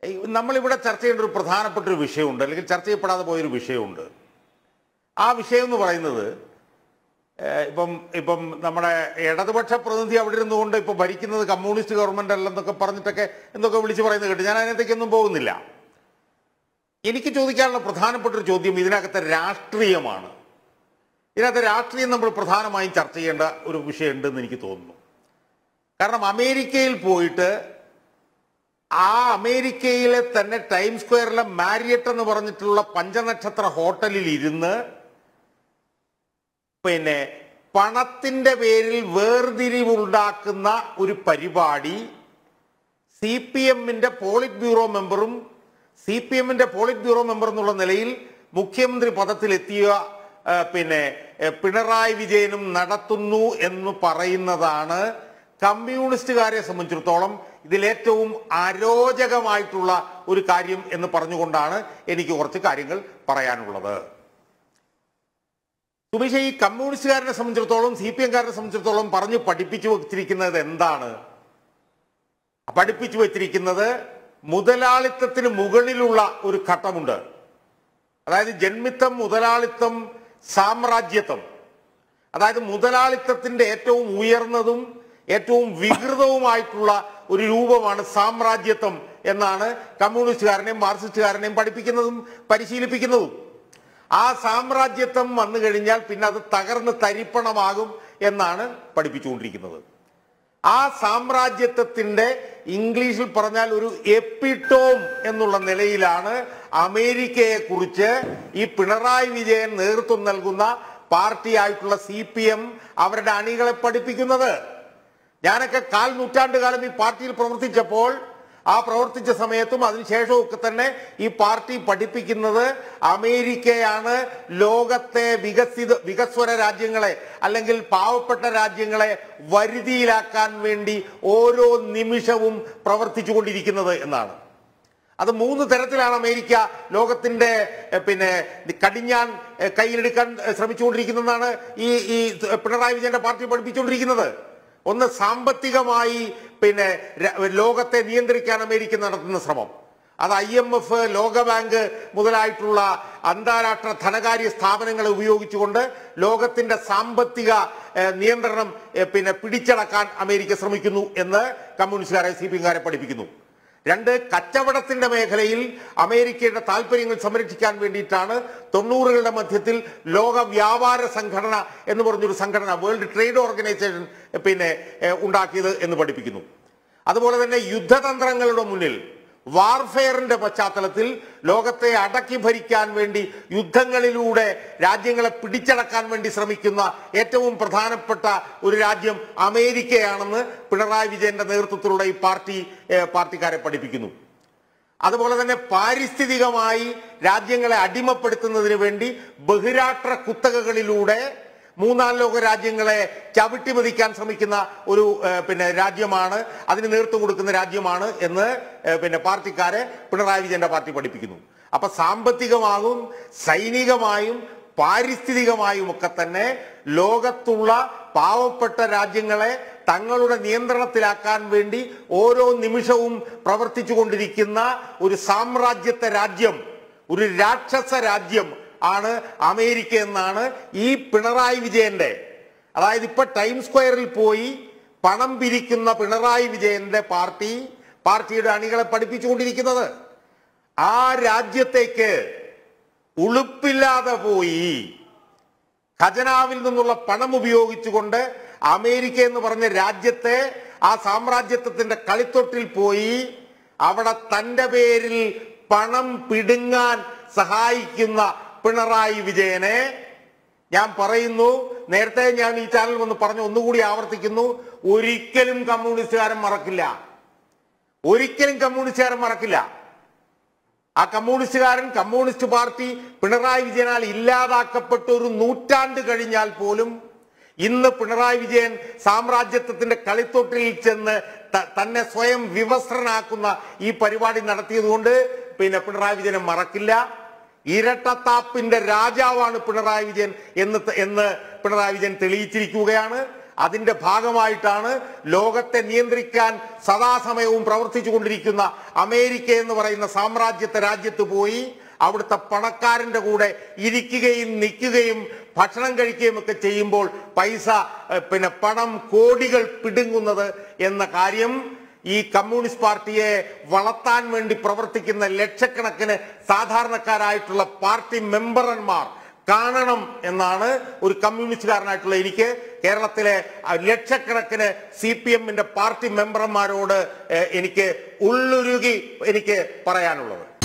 ഈ നമ്മളിവിടെ ചർച്ച ചെയ്യേണ്ട ഒരു പ്രധാനപ്പെട്ട ഒരു വിഷയമുണ്ട് അല്ലെങ്കിൽ ചർച്ച ചെയ്യപ്പെടാതെ പോയൊരു വിഷയമുണ്ട് ആ വിഷയം എന്ന് പറയുന്നത് ഏഹ്, ഇപ്പം ഇപ്പം നമ്മുടെ ഇടതുപക്ഷ പ്രതിനിധി അവിടെ ഇരുന്നുകൊണ്ട് ഇപ്പൊ ഭരിക്കുന്നത് കമ്മ്യൂണിസ്റ്റ് ഗവൺമെന്റ് അല്ലെന്നൊക്കെ പറഞ്ഞിട്ടൊക്കെ എന്തൊക്കെ വിളിച്ചു പറയുന്നത് കേട്ടു ഞാൻ അതിനകത്തേക്കൊന്നും പോകുന്നില്ല എനിക്ക് ചോദിക്കാനുള്ള പ്രധാനപ്പെട്ട ഒരു ചോദ്യം ഇതിനകത്തെ രാഷ്ട്രീയമാണ് ഇതിനകത്ത് രാഷ്ട്രീയം നമ്മൾ പ്രധാനമായും ചർച്ച ചെയ്യേണ്ട ഒരു വിഷയം ഉണ്ടെന്ന് എനിക്ക് തോന്നുന്നു കാരണം അമേരിക്കയിൽ പോയിട്ട് ആ അമേരിക്കയിലെ തന്നെ ടൈം സ്ക്വയറിലെ മാരിയറ്റ് എന്ന് പറഞ്ഞിട്ടുള്ള പഞ്ചനക്ഷത്ര ഹോട്ടലിൽ ഇരുന്ന് പിന്നെ പണത്തിന്റെ പേരിൽ വേർതിരിവുണ്ടാക്കുന്ന ഒരു പരിപാടി സി പി എമ്മിന്റെ പോളിറ്റ് ബ്യൂറോ മെമ്പറും സി പി എമ്മിന്റെ പോളിറ്റ് ബ്യൂറോ മെമ്പർ എന്നുള്ള നിലയിൽ മുഖ്യമന്ത്രി പദത്തിലെത്തിയ ആ, പിന്നെ എ, പിണറായി വിജയനും നടത്തുന്നു എന്ന് പറയുന്നതാണ് കമ്മ്യൂണിസ്റ്റുകാരെ സംബന്ധിച്ചിടത്തോളം ഇതിലേറ്റവും അരോചകമായിട്ടുള്ള ഒരു കാര്യം എന്ന് പറഞ്ഞുകൊണ്ടാണ് എനിക്ക് കുറച്ച് കാര്യങ്ങൾ പറയാനുള്ളത് സുമേഷ് ഈ കമ്മ്യൂണിസ്റ്റുകാരനെ സംബന്ധിച്ചിടത്തോളം സി പി എംകാരനെ സംബന്ധിച്ചിടത്തോളം പറഞ്ഞ് പഠിപ്പിച്ചു വെച്ചിരിക്കുന്നത് എന്താണ് പഠിപ്പിച്ചു വെച്ചിരിക്കുന്നത് മുതലാളിത്തത്തിന് മുകളിലുള്ള ഒരു ഘട്ടമുണ്ട് അതായത് ജന്മിത്തം മുതലാളിത്തം സാമ്രാജ്യത്വം അതായത് മുതലാളിത്തത്തിന്റെ ഏറ്റവും ഉയർന്നതും ഏറ്റവും വികൃതവുമായിട്ടുള്ള ഒരു രൂപമാണ് സാമ്രാജ്യത്വം എന്നാണ് കമ്മ്യൂണിസ്റ്റുകാരനെയും മാർക്സിസ്റ്റുകാരനെയും പഠിപ്പിക്കുന്നതും പരിശീലിപ്പിക്കുന്നതും ആ സാമ്രാജ്യത്വം വന്നു കഴിഞ്ഞാൽ പിന്നെ അത് തകർന്ന് തരിപ്പണമാകും എന്നാണ് പഠിപ്പിച്ചുകൊണ്ടിരിക്കുന്നത് ആ സാമ്രാജ്യത്വത്തിന്റെ ഇംഗ്ലീഷിൽ പറഞ്ഞാൽ ഒരു എപ്പിട്ടോം എന്നുള്ള നിലയിലാണ് അമേരിക്കയെ കുറിച്ച് ഈ പിണറായി വിജയൻ നേതൃത്വം നൽകുന്ന പാർട്ടിയായിട്ടുള്ള സി പി എം അവരുടെ അണികളെ പഠിപ്പിക്കുന്നത് ഞാനൊക്കെ കാൽ നൂറ്റാണ്ട് കാലം ഈ പാർട്ടിയിൽ പ്രവർത്തിച്ചപ്പോൾ ആ പ്രവർത്തിച്ച സമയത്തും അതിനുശേഷവും ഒക്കെ തന്നെ ഈ പാർട്ടി പഠിപ്പിക്കുന്നത് അമേരിക്കയാണ് ലോകത്തെ വികസിത വികസ്വര രാജ്യങ്ങളെ അല്ലെങ്കിൽ പാവപ്പെട്ട രാജ്യങ്ങളെ വരുതിയിലാക്കാൻ വേണ്ടി ഓരോ നിമിഷവും പ്രവർത്തിച്ചുകൊണ്ടിരിക്കുന്നത് എന്നാണ് അത് മൂന്ന് തരത്തിലാണ് അമേരിക്ക ലോകത്തിന്റെ എഹ്, പിന്നെ കടിഞ്ഞാൻ എഹ്, കയ്യിലെടുക്കാൻ എഹ്, ശ്രമിച്ചുകൊണ്ടിരിക്കുന്നതെന്നാണ് ഈ ഈ പിണറായി വിജയന്റെ പാർട്ടി പഠിപ്പിച്ചുകൊണ്ടിരിക്കുന്നത് ഒന്ന് സാമ്പത്തികമായി പിന്നെ ര- ലോകത്തെ നിയന്ത്രിക്കാൻ അമേരിക്ക നടത്തുന്ന ശ്രമം അത് ഐ എം എഫ് ലോകബാങ്ക് മുതലായിട്ടുള്ള അന്താരാഷ്ട്ര ധനകാര്യ സ്ഥാപനങ്ങളെ ഉപയോഗിച്ചുകൊണ്ട് ലോകത്തിന്റെ സാമ്പത്തിക ഏഹ്, നിയന്ത്രണം ഏഹ്, പിന്നെ പിടിച്ചടക്കാൻ അമേരിക്ക ശ്രമിക്കുന്നു എന്ന് കമ്മ്യൂണിസ്റ്റുകാരെ സി പി എംകാരെ പഠിപ്പിക്കുന്നു രണ്ട് കച്ചവടത്തിന്റെ മേഖലയിൽ അമേരിക്കയുടെ താല്പര്യങ്ങൾ സംരക്ഷിക്കാൻ വേണ്ടിയിട്ടാണ് തൊണ്ണൂറുകളുടെ മധ്യത്തിൽ ലോക വ്യാപാര സംഘടന എന്ന് പറഞ്ഞൊരു സംഘടന വേൾഡ് ട്രേഡ് ഓർഗനൈസേഷൻ പിന്നെ ഏഹ്, ഉണ്ടാക്കിയത് എന്ന് പഠിപ്പിക്കുന്നു അതുപോലെ തന്നെ യുദ്ധതന്ത്രങ്ങളുടെ മുന്നിൽ വാർഫെയറിന്റെ പശ്ചാത്തലത്തിൽ ലോകത്തെ അടക്കി ഭരിക്കാൻ വേണ്ടി യുദ്ധങ്ങളിലൂടെ രാജ്യങ്ങളെ പിടിച്ചടക്കാൻ വേണ്ടി ശ്രമിക്കുന്ന ഏറ്റവും പ്രധാനപ്പെട്ട ഒരു രാജ്യം അമേരിക്കയാണെന്ന് പിണറായി വിജയന്റെ നേതൃത്വത്തിലുള്ള ഈ പാർട്ടി ഏഹ്, പാർട്ടിക്കാരെ പഠിപ്പിക്കുന്നു അതുപോലെ തന്നെ പാരിസ്ഥിതികമായി രാജ്യങ്ങളെ അടിമപ്പെടുത്തുന്നതിന് വേണ്ടി ബഹിരാഷ്ട്ര കുത്തകകളിലൂടെ മൂന്നാം ലോക രാജ്യങ്ങളെ ചവിട്ടി മതിക്കാൻ ശ്രമിക്കുന്ന ഒരു ഏഹ്, പിന്നെ രാജ്യമാണ് അതിന് നേതൃത്വം കൊടുക്കുന്ന രാജ്യമാണ് എന്ന് ഏഹ്, പിന്നെ പാർട്ടിക്കാരെ പിണറായി വിജയന്റെ പാർട്ടി പഠിപ്പിക്കുന്നു അപ്പൊ സാമ്പത്തികമായും സൈനികമായും പാരിസ്ഥിതികമായും ഒക്കെ തന്നെ ലോകത്തുള്ള പാവപ്പെട്ട രാജ്യങ്ങളെ തങ്ങളുടെ നിയന്ത്രണത്തിലാക്കാൻ വേണ്ടി ഓരോ നിമിഷവും പ്രവർത്തിച്ചു കൊണ്ടിരിക്കുന്ന ഒരു സാമ്രാജ്യത്തെ രാജ്യം ഒരു രാക്ഷസ രാജ്യം ആണ് അമേരിക്ക എന്നാണ് ഈ പിണറായി വിജയന്റെ അതായത് ഇപ്പൊ ടൈം സ്ക്വയറിൽ പോയി പണം പിരിക്കുന്ന പിണറായി വിജയന്റെ പാർട്ടി പാർട്ടിയുടെ അണികളെ പഠിപ്പിച്ചുകൊണ്ടിരിക്കുന്നത് ആ രാജ്യത്തേക്ക് ഉളുപ്പില്ലാതെ പോയി ഖജനാവിൽ നിന്നുള്ള പണം ഉപയോഗിച്ചുകൊണ്ട് അമേരിക്ക എന്ന് പറഞ്ഞ രാജ്യത്തെ ആ സാമ്രാജ്യത്വത്തിന്റെ കളിത്തൊട്ടിൽ പോയി അവിടെ തന്റെ പേരിൽ പണം പിടുങ്ങാൻ സഹായിക്കുന്ന പിണറായി വിജയനെ ഞാൻ പറയുന്നു നേരത്തെ ഞാൻ ഈ ചാനൽ വന്ന് പറഞ്ഞു ഒന്നുകൂടി ആവർത്തിക്കുന്നു ഒരിക്കലും കമ്മ്യൂണിസ്റ്റുകാരൻ മറക്കില്ല ഒരിക്കലും കമ്മ്യൂണിസ്റ്റുകാരൻ മറക്കില്ല ആ കമ്മ്യൂണിസ്റ്റുകാരൻ കമ്മ്യൂണിസ്റ്റ് പാർട്ടി പിണറായി വിജയനാൽ ഇല്ലാതാക്കപ്പെട്ട ഒരു നൂറ്റാണ്ട് കഴിഞ്ഞാൽ പോലും ഇന്ന് പിണറായി വിജയൻ സാമ്രാജ്യത്വത്തിന്റെ കളിത്തൊട്ടിൽ ചെന്ന് ത- തന്നെ സ്വയം വിവസ്ത്രനാക്കുന്ന ഈ പരിപാടി നടത്തിയതുകൊണ്ട് പിന്നെ പിണറായി വിജയനെ മറക്കില്ല ഇരട്ടത്താപ്പിന്റെ രാജാവാണ് പിണറായി വിജയൻ എന്ന് ത- എന്ന് പിണറായി വിജയൻ തെളിയിച്ചിരിക്കുകയാണ് അതിന്റെ ഭാഗമായിട്ടാണ് ലോകത്തെ നിയന്ത്രിക്കാൻ സദാസമയവും പ്രവർത്തിച്ചു കൊണ്ടിരിക്കുന്ന അമേരിക്ക എന്ന് പറയുന്ന സാമ്രാജ്യത്തെ രാജ്യത്ത് പോയി അവിടുത്തെ പണക്കാരന്റെ കൂടെ ഇരിക്കുകയും നിൽക്കുകയും ഭക്ഷണം കഴിക്കുകയും ഒക്കെ ചെയ്യുമ്പോൾ പൈസ ഏഹ്, പിന്നെ പണം കോടികൾ പിടുങ്ങുന്നത് എന്ന കാര്യം ഈ കമ്മ്യൂണിസ്റ്റ് പാർട്ടിയെ വളർത്താൻ വേണ്ടി പ്രവർത്തിക്കുന്ന ലക്ഷക്കണക്കിന് സാധാരണക്കാരായിട്ടുള്ള പാർട്ടി മെമ്പർമാർ കാണണം എന്നാണ് ഒരു കമ്മ്യൂണിസ്റ്റുകാരനായിട്ടുള്ള എനിക്ക് കേരളത്തിലെ ആ, ലക്ഷക്കണക്കിന് സി പി എമ്മിന്റെ പാർട്ടി മെമ്പർമാരോട് ഏഹ്, എനിക്ക് ഉള്ളുരുകി എനിക്ക് പറയാനുള്ളത്